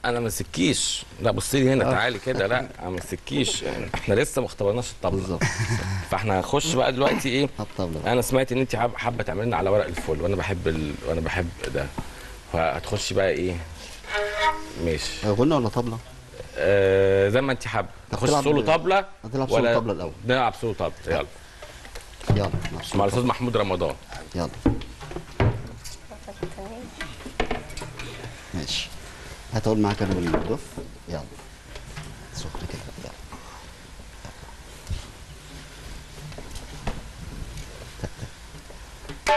انا ما مسكيش لا بصي لي هنا تعالي كده لا انا ما مسكيش يعني احنا لسه ما اختبرناش الطبله بالظبط فاحنا هنخش بقى دلوقتي ايه على الطاوله بقى. انا سمعت ان انت حاب- حابه تعملنا على ورق الفل وانا بحب ال... وانا بحب ده فهتخشي بقى ايه ماشي غنى ولا طبله؟ آه زي ما انت حابه تخش هتلعب- سولو طبله هتلعب سولو طبلة الأول. نلعب سولو طبله يلا يلا مع الاستاذ محمود رمضان يلا ماشي هتقول معاك انا بالدف يلا سخن كده يلا تك تك.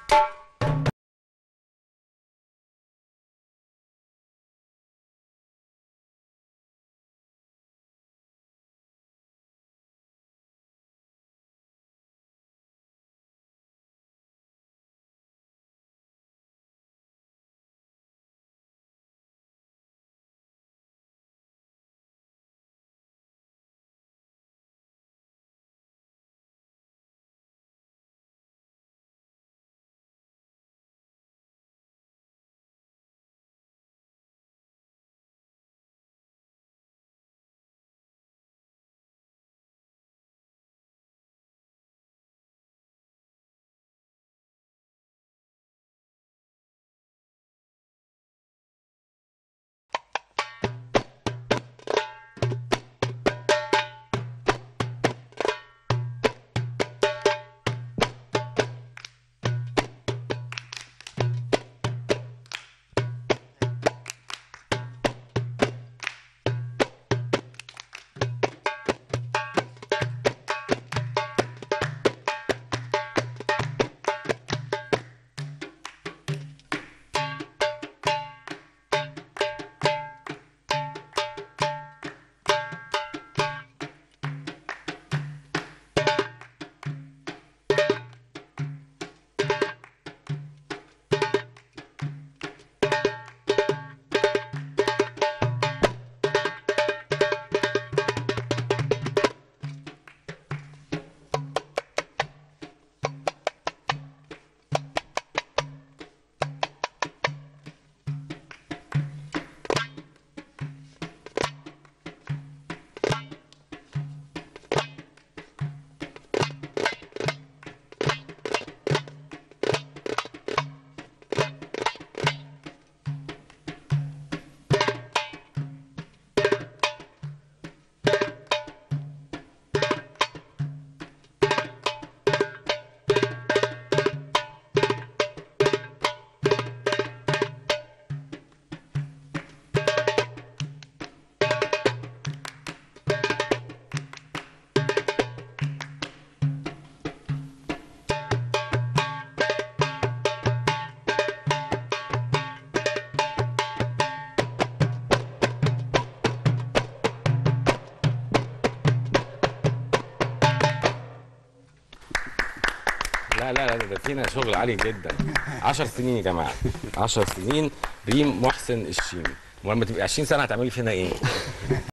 لا لا لا ده فينا شغل عالي جدا 10 سنين يا جماعه 10 سنين ريم محسن الشيمي ولما تبقي 20 سنه هتعملي فينا ايه